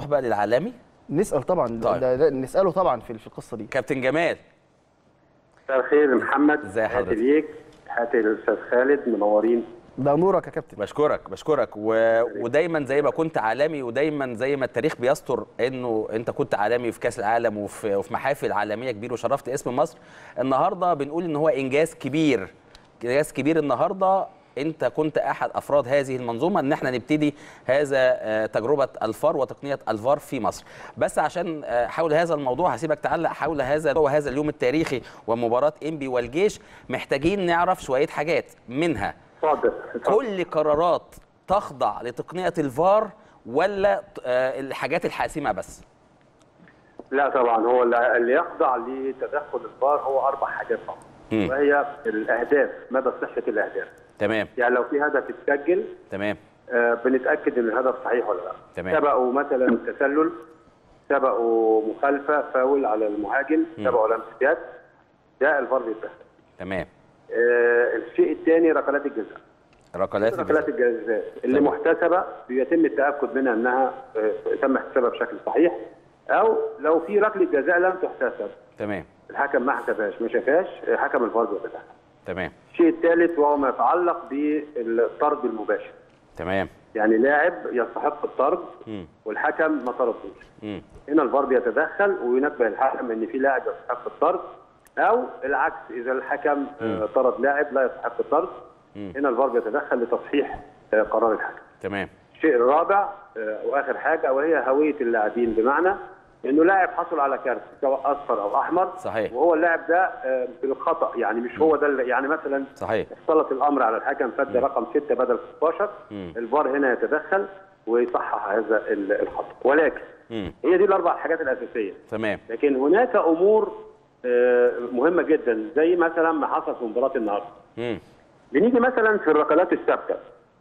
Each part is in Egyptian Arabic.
نروح بقى للعالمي نسال طبعا طيب. ده ده نساله طبعا في في القصه دي كابتن جمال مساء الخير محمد ازي حضرتك؟ حياتي ليك حياتي للاستاذ خالد منورين ده نورك يا كابتن بشكرك بشكرك و... ودايما زي ما كنت عالمي ودايما زي ما التاريخ بيستر انه انت كنت عالمي في كاس العالم وفي, وفي محافل عالميه كبير وشرفت اسم مصر النهارده بنقول ان هو انجاز كبير انجاز كبير النهارده انت كنت احد افراد هذه المنظومه ان احنا نبتدي هذا آه، تجربه الفار وتقنيه الفار في مصر بس عشان آه، حول هذا الموضوع هسيبك تعلق حول هذا وهذا اليوم التاريخي ومباراه انبي والجيش محتاجين نعرف شويه حاجات منها اتفضل اتفضل. كل قرارات تخضع لتقنيه الفار ولا آه، الحاجات الحاسمه بس لا طبعا هو اللي اللي يخضع لتدخل الفار هو اربع حاجات فقط مم. وهي الاهداف مدى صحه الاهداف تمام يعني لو في هدف اتسجل تمام آه، بنتاكد ان الهدف صحيح ولا لا تمام. سبقوا مثلا تسلل سبقوا مخالفه فاول على المهاجم سبقوا لمسه يد ده الفار بيتدخل تمام آه، الشيء الثاني ركلات الجزاء ركلات ركلات الجزاء الجزاء اللي تمام. محتسبه بيتم التاكد منها انها آه، تم احتسابها بشكل صحيح او لو في ركله جزاء لم تحتسب تمام الحكم ما حسبهاش ما شافهاش آه، حكم الفار بيتدخل تمام الشيء الثالث وهو ما يتعلق بالطرد المباشر تمام يعني لاعب يستحق الطرد مم. والحكم ما طردوش مم. هنا الفار بيتدخل وينبه الحكم ان في لاعب يستحق الطرد او العكس اذا الحكم آه، طرد لاعب لا يستحق الطرد هنا الفار بيتدخل لتصحيح آه، قرار الحكم تمام الشيء الرابع آه، واخر حاجه وهي هويه اللاعبين بمعنى انه لاعب حصل على كارت سواء اصفر او احمر صحيح. وهو اللاعب ده آه، بالخطا يعني مش هو ده اللي- يعني مثلا صحيح اختلط الامر على الحكم فد رقم 6 بدل 16 مم. الفار هنا يتدخل ويصحح هذا ال- الخطا ولكن مم. هي دي الاربع حاجات الاساسيه تمام لكن هناك امور آه، مهمه جدا زي مثلا ما حصل في مباراه النهارده مم. بنيجي مثلا في الركلات الثابته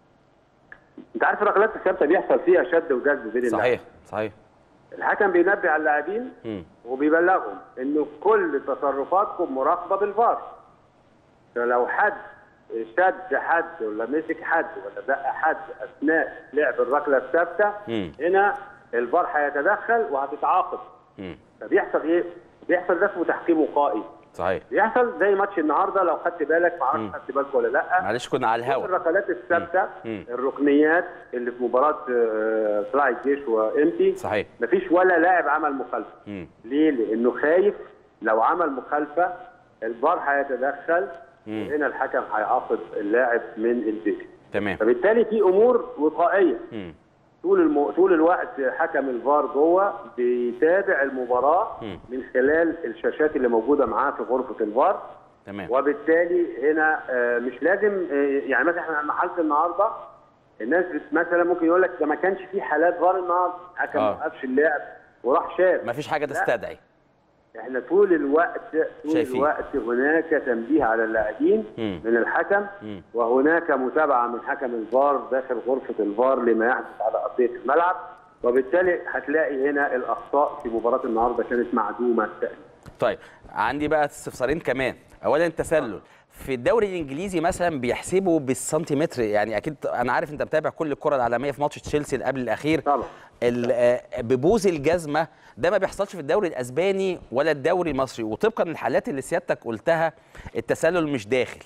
انت عارف الركلات الثابته بيحصل فيها شد وجذب بين اللاعبين صحيح صحيح الحكم بينبه على اللاعبين مم. وبيبلغهم انه كل تصرفاتكم مراقبه بالفار فلو حد شد حد ولا مسك حد ولا دق حد اثناء لعب الركله الثابته مم. هنا الفار هيتدخل وهتتعاقب مم. فبيحصل ايه؟ بيحصل ده اسمه تحكيم وقائي صحيح بيحصل زي ماتش النهارده لو خدت بالك مم. معرفش خدت بالك ولا لا معلش كنا على كل الهوا الركلات الثابته مم. الركنيات اللي في مباراه آه، طلائع الجيش وامتي صحيح مفيش ولا لاعب عمل مخالفه مم. ليه؟ لانه خايف لو عمل مخالفه الفار هيتدخل مم. وهنا الحكم هيعاقب اللاعب من البيت تمام فبالتالي في امور وقائيه مم. طول الم... طول الوقت حكم الفار جوه بيتابع المباراه مم. من خلال الشاشات اللي موجوده معاه في غرفه الفار تمام وبالتالي هنا آه، مش لازم آه، يعني مثلا احنا لما حاله النهارده الناس بت- مثلا ممكن يقول لك ده ما كانش في حالات فار النهارده حكم آه. ما وقفش اللعب وراح شاف مفيش حاجه لا. تستدعي احنا طول الوقت طول شايفين. الوقت هناك تنبيه على اللاعبين مم. من الحكم مم. وهناك متابعه من حكم الفار داخل غرفه الفار لما يحدث على ارضيه الملعب وبالتالي هتلاقي هنا الاخطاء في مباراه النهارده كانت معدومه تقريبا طيب عندي بقى استفسارين كمان اولا التسلل في الدوري الانجليزي مثلا بيحسبوا بالسنتيمتر يعني اكيد انا عارف انت متابع كل الكره العالميه في ماتش تشيلسي اللي قبل الاخير طبعا ال- آه، ببوز الجزمه ده ما بيحصلش في الدوري الاسباني ولا الدوري المصري وطبقا للحالات اللي سيادتك قلتها التسلل مش داخل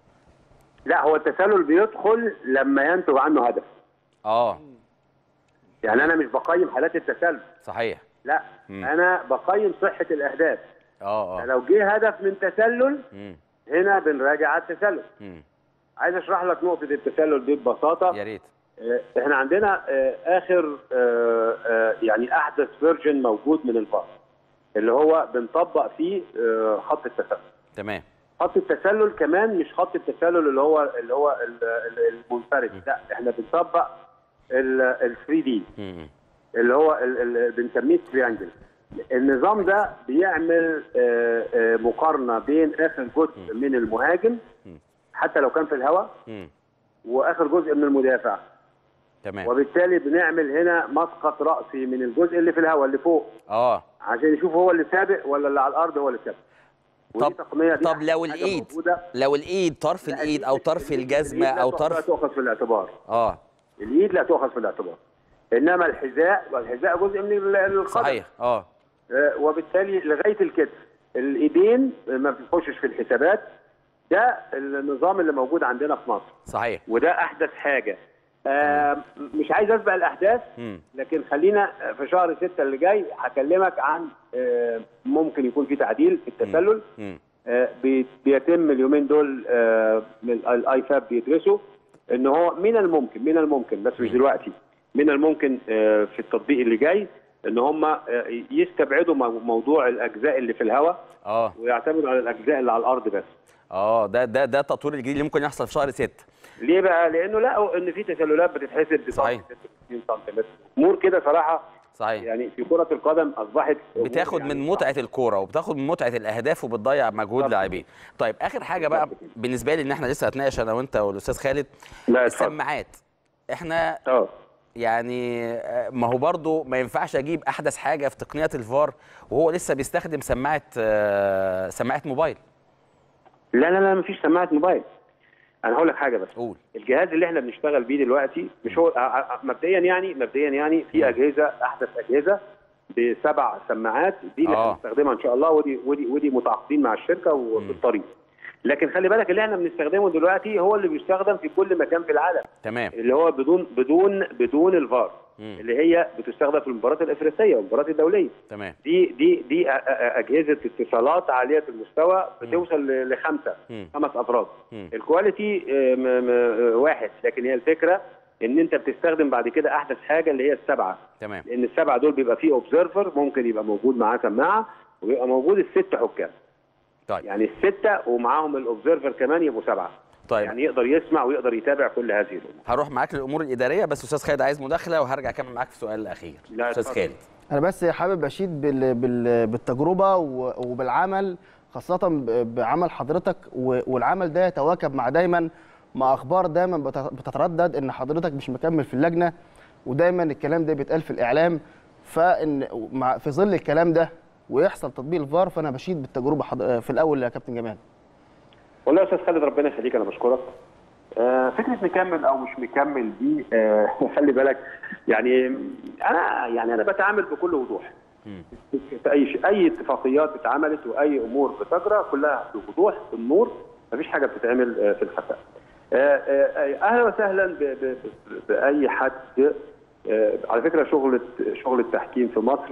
لا هو التسلل بيدخل لما ينتج عنه هدف اه يعني انا مش بقيم حالات التسلل صحيح لا مم. انا بقيم صحه الاهداف اه اه لو جه هدف من تسلل مم. هنا بنراجع على التسلل مم. عايز اشرح لك نقطه التسلل دي ببساطه يا ريت آه، احنا عندنا آه، اخر آه، آه، يعني احدث فيرجن موجود من الفار اللي هو بنطبق فيه آه، خط التسلل تمام خط التسلل كمان مش خط التسلل اللي هو اللي هو ال- ال- المنفرد لا احنا بنطبق ال 3 دي مم. اللي هو ال- ال- بنسميه تريانجل النظام ده بيعمل آه، آه، مقارنه بين اخر جزء من المهاجم حتى لو كان في الهواء مم. واخر جزء من المدافع تمام وبالتالي بنعمل هنا مسقط راسي من الجزء اللي في الهواء اللي فوق اه عشان يشوف هو اللي سابق ولا اللي على الارض هو اللي سابق ودي طب تقنية دي طب لو حاجة الايد موجودة. لو الايد طرف لا، الايد او طرف الإيد- الجزمه الإيد لا او تؤخذ- طرف لا تؤخذ في الاعتبار اه الايد لا تؤخذ في الاعتبار انما الحذاء والحذاء جزء من ال- القدم صحيح اه آه، وبالتالي لغايه الكتف الايدين ما بتخشش في الحسابات ده النظام اللي موجود عندنا في مصر صحيح وده احدث حاجه آه مش عايز اسبق الاحداث مم. لكن خلينا في شهر ستة اللي جاي هكلمك عن آه ممكن يكون في تعديل في التسلل مم. آه بي- بيتم اليومين دول آه من الاي فاب بيدرسوا ان هو من الممكن من الممكن بس مش دلوقتي من الممكن آه في التطبيق اللي جاي ان هم آه يستبعدوا مو- موضوع الاجزاء اللي في الهواء اه ويعتمدوا على الاجزاء اللي على الارض بس اه ده ده ده التطوير الجديد اللي ممكن يحصل في شهر 6 ليه بقى؟ لانه لقوا ان في تسللات بتتحسب ب صحيح. 60 سم امور كده صراحه صحيح يعني في كره القدم اصبحت أمور بتاخد يعني من متعه الكوره وبتاخد من متعه الاهداف وبتضيع مجهود بالظبط. لاعبين طيب اخر حاجه بقى بالنسبه لي ان احنا لسه هتناقش انا وانت والاستاذ خالد لا اتفضل. السماعات احنا اه يعني آه، ما هو برضو ما ينفعش اجيب احدث حاجه في تقنيات الفار وهو لسه بيستخدم سماعه آه، سماعه موبايل لا لا لا مفيش سماعه موبايل انا هقول لك حاجه بس قول الجهاز اللي احنا بنشتغل بيه دلوقتي مش هو ع- ع- مبدئيا يعني مبدئيا يعني في اجهزه احدث اجهزه بسبع سماعات دي اللي آه. هنستخدمها ان شاء الله ودي ودي ودي متعاقدين مع الشركه وفي الطريق لكن خلي بالك اللي احنا بنستخدمه دلوقتي هو اللي بيستخدم في كل مكان في العالم تمام اللي هو بدون بدون بدون الفار مم. اللي هي بتستخدم في المباريات الافريقيه والمباريات الدوليه تمام دي دي دي أ- أ- اجهزه اتصالات عاليه المستوى بتوصل ل- لخمسه مم. خمس افراد مم. الكواليتي آه، م- م- واحد لكن هي الفكره ان انت بتستخدم بعد كده احدث حاجه اللي هي السبعه تمام لان السبعه دول بيبقى فيه اوبزرفر ممكن يبقى موجود معاه سماعه ويبقى موجود الست حكام طيب يعني السته ومعاهم الاوبزرفر كمان يبقوا سبعه طيب يعني يقدر يسمع ويقدر يتابع كل هذه الامور هروح معاك للامور الاداريه بس استاذ خالد عايز مداخله وهرجع اكمل معاك في السؤال الاخير لا، استاذ اتفضل. خالد انا بس حابب اشيد بال... بال... بالتجربه و... وبالعمل خاصه ب... بعمل حضرتك و... والعمل ده يتواكب مع دايما مع اخبار دايما بت... بتتردد ان حضرتك مش مكمل في اللجنه ودايما الكلام ده بيتقال في الاعلام فان مع... في ظل الكلام ده ويحصل تطبيق الفار فانا بشيد بالتجربه حض... في الاول يا كابتن جمال والله يا استاذ خالد ربنا يخليك انا بشكرك آه، فكره مكمل او مش مكمل دي آه، خلي بالك يعني انا يعني انا بتعامل بكل وضوح في اي شيء اي اتفاقيات اتعملت واي امور بتجرى كلها بوضوح بالنور مفيش حاجه بتتعمل آه، في الخفاء آه، آه، اهلا وسهلا ب- ب- ب- باي حد آه، على فكره شغل شغل التحكيم في مصر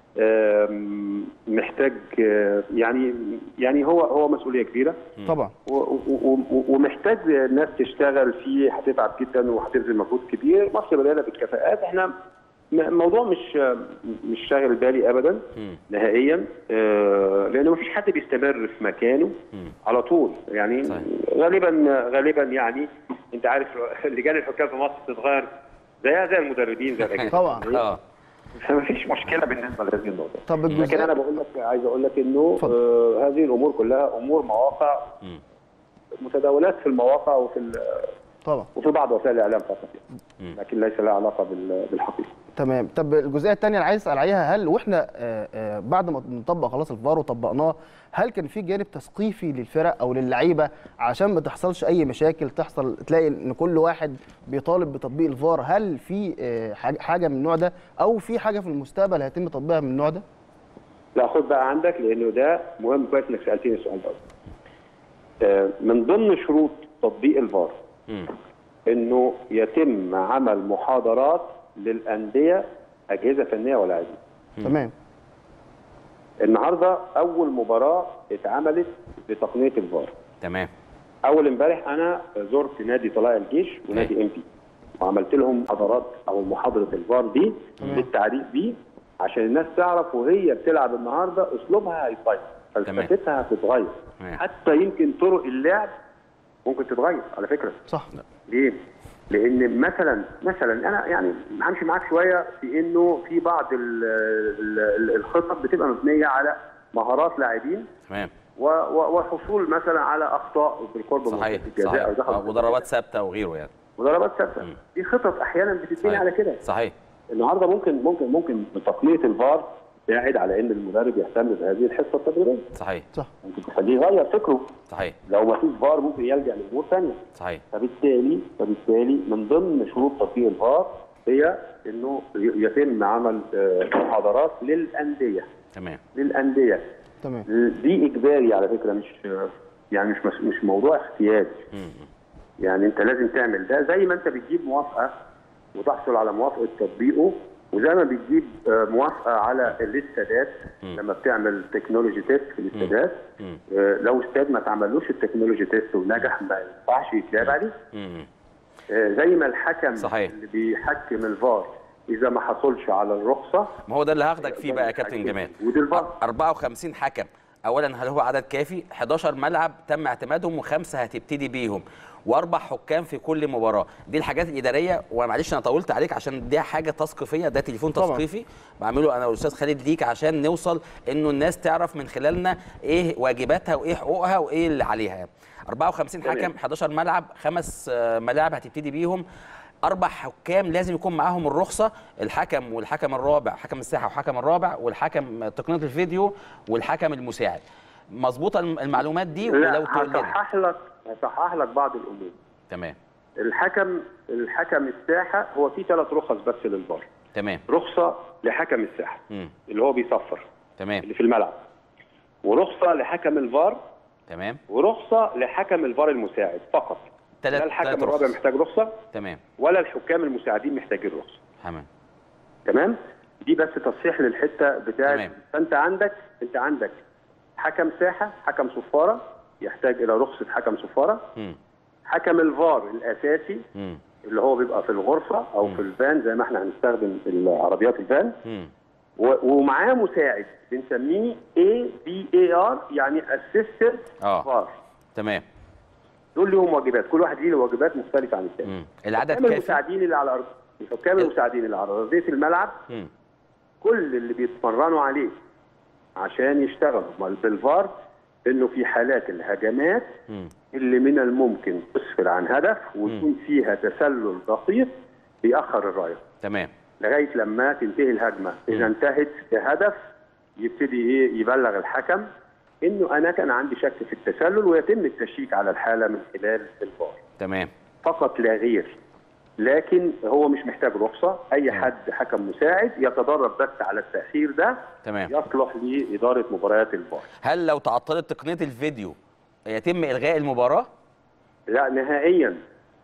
آم، محتاج آه، يعني يعني هو هو مسؤوليه كبيره طبعا و- و- و- ومحتاج ناس تشتغل فيه هتتعب جدا وهتبذل مجهود كبير مصر مليانه بالكفاءات احنا م- الموضوع مش مش شاغل بالي ابدا مم. نهائيا آه، لان مفيش حد بيستمر في مكانه مم. على طول يعني صحيح. غالبا غالبا يعني انت عارف لجان الحكام في مصر بتتغير زيها زي المدربين زي الاجهزه طبعا. اه فمفيش مشكله بالنسبه لهذه النقطه طب لكن الجزء انا بقول لك عايز اقول لك انه اتفضل. آه هذه الامور كلها امور مواقع مم. متداولات في المواقع وفي ال- طبعا وفي بعض وسائل الاعلام فقط مم. يعني. لكن ليس لها علاقه بال- بالحقيقه تمام طب الجزئيه الثانيه اللي عايز اسال عليها هل واحنا آه، آه، بعد ما نطبق خلاص الفار وطبقناه هل كان في جانب تثقيفي للفرق او للعيبه عشان ما تحصلش اي مشاكل تحصل تلاقي ان كل واحد بيطالب بتطبيق الفار هل في آه، حاجة- حاجه من النوع ده او في حاجه في المستقبل هيتم تطبيقها من النوع ده لا خد بقى عندك لانه ده مهم كويس انك سالتني السؤال ده آه، من ضمن شروط تطبيق الفار مم. انه يتم عمل محاضرات للانديه اجهزه فنيه ولاعبين تمام النهارده اول مباراه اتعملت بتقنيه الفار تمام اول امبارح انا زرت نادي طلائع الجيش ونادي ام بي وعملت لهم محاضرات او محاضره الفار دي بالتعريف بيه عشان الناس تعرف وهي بتلعب النهارده اسلوبها هيتغير فلسفتها هتتغير تمام. حتى يمكن طرق اللعب ممكن تتغير على فكره صح ليه؟ لان مثلا مثلا انا يعني همشي معاك شويه في انه في بعض ال- ال- الخطط بتبقى مبنيه على مهارات لاعبين تمام و- و- وحصول مثلا على اخطاء بالقرب من صحيح منطقة الجزاء او صحيح دخل آه، وضربات ثابته وغيره يعني وضربات ثابته دي خطط احيانا بتتبني صحيح. على كده صحيح النهارده ممكن ممكن ممكن بتقنيه الفار تساعد على ان المدرب يهتم بهذه الحصه التدريبيه صحيح صح ممكن تخليه يغير فكره صحيح لو ما فيش فار ممكن يلجا لامور ثانيه صحيح فبالتالي فبالتالي من ضمن شروط تطبيق الفار هي انه ي- يتم عمل آه، محاضرات للانديه تمام للانديه تمام دي اجباري على فكره مش يعني مش مش- مش موضوع اختياري يعني انت لازم تعمل ده زي ما انت بتجيب موافقه وتحصل على موافقه تطبيقه وزي ما بتجيب آه، موافقه على الاستادات لما بتعمل تكنولوجي تيست في الاستادات آه، لو استاد ما تعملوش التكنولوجي تيست ونجح ما ينفعش يتلعب عليه مم. آه، زي ما الحكم صحيح. اللي بيحكم الفار اذا ما حصلش على الرخصه ما هو ده اللي هاخدك فيه بقى يا كابتن جمال ودي الفار 54 حكم اولا هل هو عدد كافي 11 ملعب تم اعتمادهم وخمسه هتبتدي بيهم واربع حكام في كل مباراه دي الحاجات الاداريه ومعلش انا طولت عليك عشان دي حاجه تثقيفيه ده تليفون طبعاً. تثقيفي بعمله انا والاستاذ خالد ليك عشان نوصل انه الناس تعرف من خلالنا ايه واجباتها وايه حقوقها وايه اللي عليها يعني 54 تمام. حكم 11 ملعب خمس آه، ملاعب هتبتدي بيهم اربع حكام لازم يكون معاهم الرخصه الحكم والحكم الرابع حكم الساحه وحكم الرابع والحكم تقنيه الفيديو والحكم المساعد مظبوطه الم- المعلومات دي ولو لا تقول لنا هصحح لك هصحح لك بعض الامور تمام الحكم الحكم الساحه هو في ثلاث رخص بس للفار تمام رخصه لحكم الساحه مم. اللي هو بيصفر تمام اللي في الملعب ورخصه لحكم الفار تمام ورخصه لحكم الفار المساعد فقط تلات- لا الحكم تلات الرابع رخص. محتاج رخصه تمام ولا الحكام المساعدين محتاجين رخصه تمام تمام دي بس تصحيح للحته بتاعت تمام. فانت عندك انت عندك حكم ساحه حكم صفاره يحتاج الى رخصه حكم صفاره مم. حكم الفار الاساسي مم. اللي هو بيبقى في الغرفه او في الفان زي ما احنا هنستخدم العربيات الفان مم. و- ومعاه مساعد بنسميه اي بي اي ار يعني اسيستنت اه فار تمام دول ليهم واجبات كل واحد ليه واجبات مختلفه عن الثاني مم. العدد الحكام كافي المساعدين اللي على أرض- الحكام المساعدين اللي على ارضيه الملعب مم. كل اللي بيتمرنوا عليه عشان يشتغلوا مع- بالفار انه في حالات الهجمات مم. اللي من الممكن تسفر عن هدف ويكون فيها تسلل بسيط بيأخر الرايه تمام لغايه لما تنتهي الهجمه اذا انتهت بهدف يبتدي ايه يبلغ الحكم انه انا كان عندي شك في التسلل ويتم التشيك على الحاله من خلال الفار تمام فقط لا غير لكن هو مش محتاج رخصه اي حد حكم مساعد يتدرب بس على التاخير ده تمام يصلح لاداره مباريات الفار هل لو تعطلت تقنيه الفيديو يتم الغاء المباراه لا نهائيا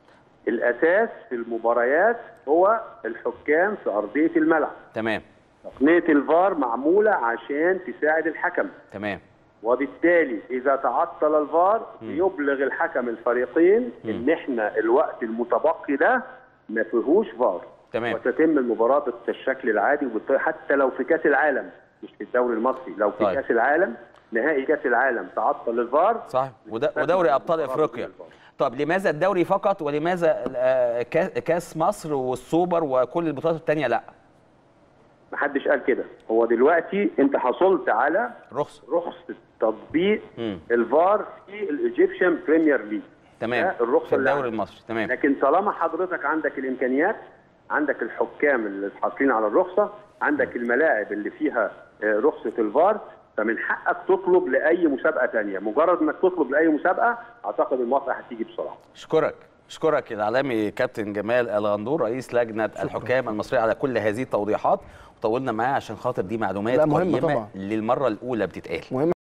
الاساس في المباريات هو الحكام في ارضيه الملعب تمام تقنيه الفار معموله عشان تساعد الحكم تمام وبالتالي اذا تعطل الفار يبلغ الحكم الفريقين ان احنا الوقت المتبقي ده ما فيهوش فار تمام. وتتم المباراه بالشكل العادي وبالط- حتى لو في كاس العالم مش في الدوري المصري لو في طيب. كاس العالم نهائي كاس العالم تعطل الفار صح وده ودوري ابطال افريقيا طب لماذا الدوري فقط ولماذا آه، كا- كاس مصر والسوبر وكل البطولات الثانيه لا محدش قال كده هو دلوقتي انت حصلت على رخصه رخصه تطبيق مم. الفار في الايجيبشن بريمير ليج تمام ده الرخصة في اللي الدوري عندك. المصري تمام لكن طالما حضرتك عندك الامكانيات عندك الحكام اللي حاصلين على الرخصه عندك الملاعب اللي فيها آه، رخصه الفار فمن حقك تطلب لاي مسابقه تانية مجرد انك تطلب لاي مسابقه اعتقد الموافقه هتيجي بسرعه اشكرك اشكرك العالمي كابتن جمال الغندور رئيس لجنه الحكام المصريه على كل هذه التوضيحات وطولنا معاه عشان خاطر دي معلومات لا، مهمة قيمة طبعا. للمره الاولى بتتقال مهم